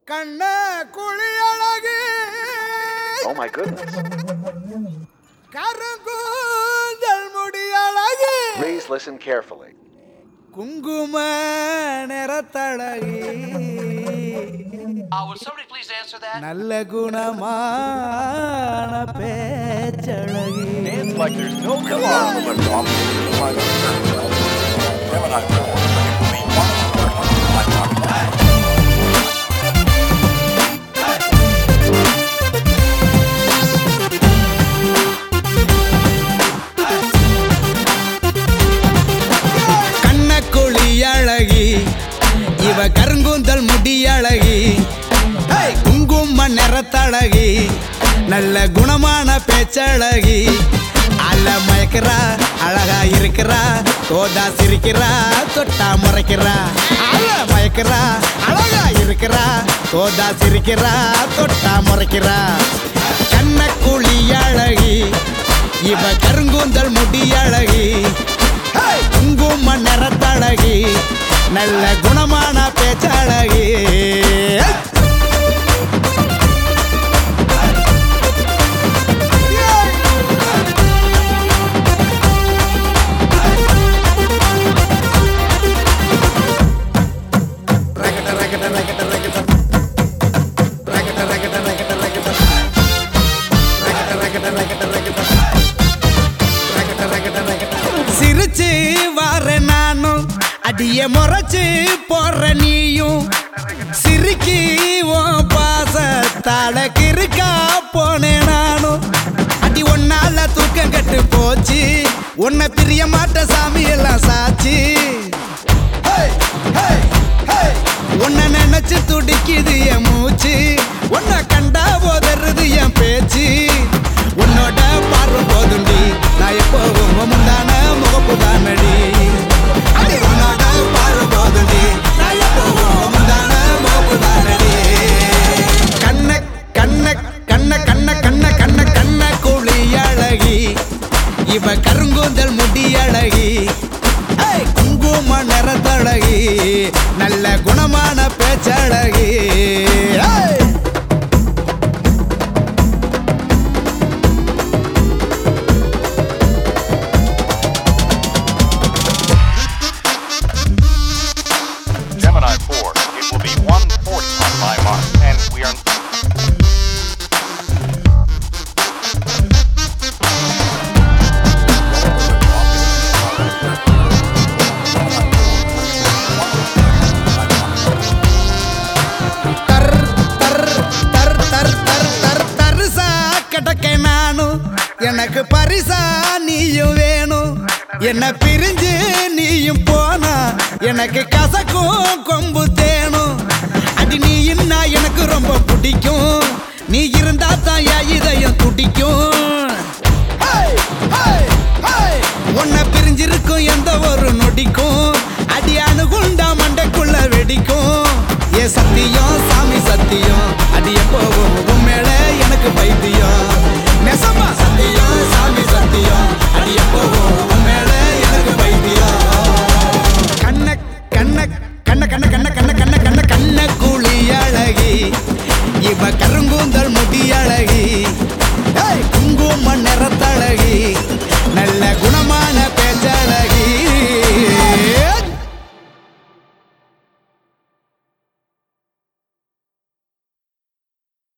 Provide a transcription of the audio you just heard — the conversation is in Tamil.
கண்ண குழி அழகு Oh my goodness. கருங்கூந்தல் முடி அழகு Please listen carefully. குங்கும நிறத்தழகி Uh, will somebody please answer that? நல்ல குணமான பேச்சழகி Like there's no Come on. கண்ணக்குழி அழகி இவ கருங்குந்தல் முடி அழகி ஹேய், குங்கும நிறத்தழகி நல்ல குணமான பேச்சழகி அல்ல மயக்கிறா அழகா இருக்கிறா தோதா சிரிக்கிறா தொட்டா முறைக்கிறா அல்ல மயக்கிறா அழகா இருக்கிறா தோதா சிரிக்கிறா தொட்டா முறைக்கிறா கண்ணக்குழி அழகி இவ கருங்குந்தல் முடி அழகி ஹேய், குங்கும நிறத்தழகி நல்ல குணமான பேச்சழகி சிரிச்சு வார நானும் அடிய முறைச்சு போற நீயும் சிரிக்கி உன் பாசத்தால கிறுக்கா போனேன் நானும் அடி ஒன்னால தூக்கம் கட்டு போச்சு உன்னை பிரிய மாட்ட சாமி எல்லாம் சாட்சி ஹேய், ஹேய், ஹேய். உன்னை நினைச்சு துடிக்குது என் மூச்சு உன்னை கண்டா போதறது என் பேச்சு உன்னோட பார்வை போதுண்டி நான் எப்போவும் முந்தான முகப்பு தானடி அடி உன்னோட பார்வை போதுண்டி நான் எப்போவும் முந்தான முகப்பு தானடி கண்ண கண்ண கண்ண கண்ண கண்ண கண்ண கண்ண குழி அழகி இவ கருங்கூந்தல் முடி அழகி ஏய், குங்கும நிறத்தழகி நல்ல குணமான பேச்சழகி ஏய். Gemini 4, it will be 140 on my mark, and we are... தர் தர் தர் தர் தர் தர் தரிசா கிடக்க நானும் எனக்கு பரிசா நீயும் வேணும் என்ன பிரிஞ்சு நீயும் போனா எனக்கு கசக்கும் கொம்பு தேனும் அடி நீ இன்னா எனக்கு ரொம்ப பிடிக்கும் நீ இருந்தா தான் என் இதயம் துடிக்கும் ஹேய், ஹேய், ஹேய். உன்னை பிரிஞ்சிருக்கும் எந்த ஒரு நொடிக்கும் அடி அணுகுண்டா மண்டைக்குள்ள வெடிக்கும் ஏ சத்தியம் சாமி சத்தியம் அடி எப்போவும் உன் மேல எனக்கு பைத்தியம் நெசமா சத்தியம் சாமி சத்தியம் அடி எப்போவும் உன் மேல எனக்கு பைத்தியம் கண்ண கண்ண கண்ண கண்ண கண்ண